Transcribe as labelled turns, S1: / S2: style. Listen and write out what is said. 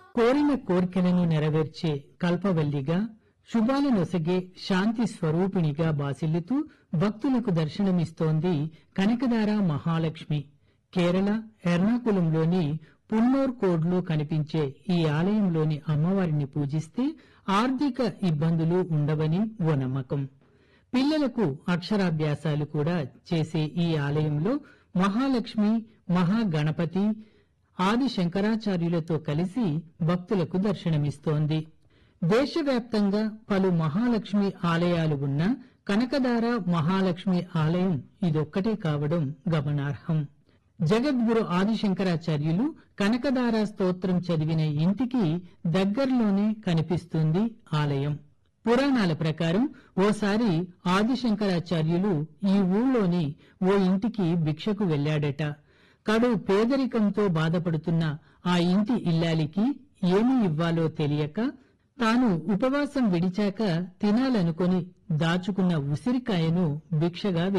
S1: కోరిన కోర్కెలను నెరవేర్చే కల్పవల్లిగా శుభాలనొసగే శాంతి స్వరూపిణిగా బాసిల్లుతూ భక్తులకు దర్శనమిస్తోంది కనకదార మహాలక్ష్మి కేరళ ఎర్నాకులంలోని పున్నోర్ కోడ్లో కనిపించే ఈ ఆలయంలోని అమ్మవారిని పూజిస్తే ఆర్థిక ఇబ్బందులు ఉండవని ఓ నమ్మకం పిల్లలకు అక్షరాభ్యాసాలు కూడా చేసే ఈ ఆలయంలో మహాలక్ష్మి మహాగణపతి ఆది శంకరాచార్యులతో కలిసి భక్తులకు దర్శనమిస్తోంది దేశవ్యాప్తంగా పలు మహాలక్ష్మి ఆలయాలు ఉన్న కనకదార మహాలక్ష్మి ఆలయం ఇదొక్కటే కావడం గమనార్హం జగద్గురు ఆదిశంకరాచార్యులు కనకదార స్తోత్రం చదివిన ఇంటికి దగ్గరలోనే కనిపిస్తుంది ఆలయం పురాణాల ప్రకారం ఓసారి ఆదిశంకరాచార్యులు ఈ ఊళ్ళోని ఓ ఇంటికి భిక్షకు వెళ్లాడట కడు పేదరికంతో బాధపడుతున్న ఆ ఇంటి ఇల్లాలికి ఏమి ఇవ్వాలో తెలియక తాను ఉపవాసం విడిచాక తినాలనుకొని దాచుకున్న ఉసిరికాయను భిక్షగా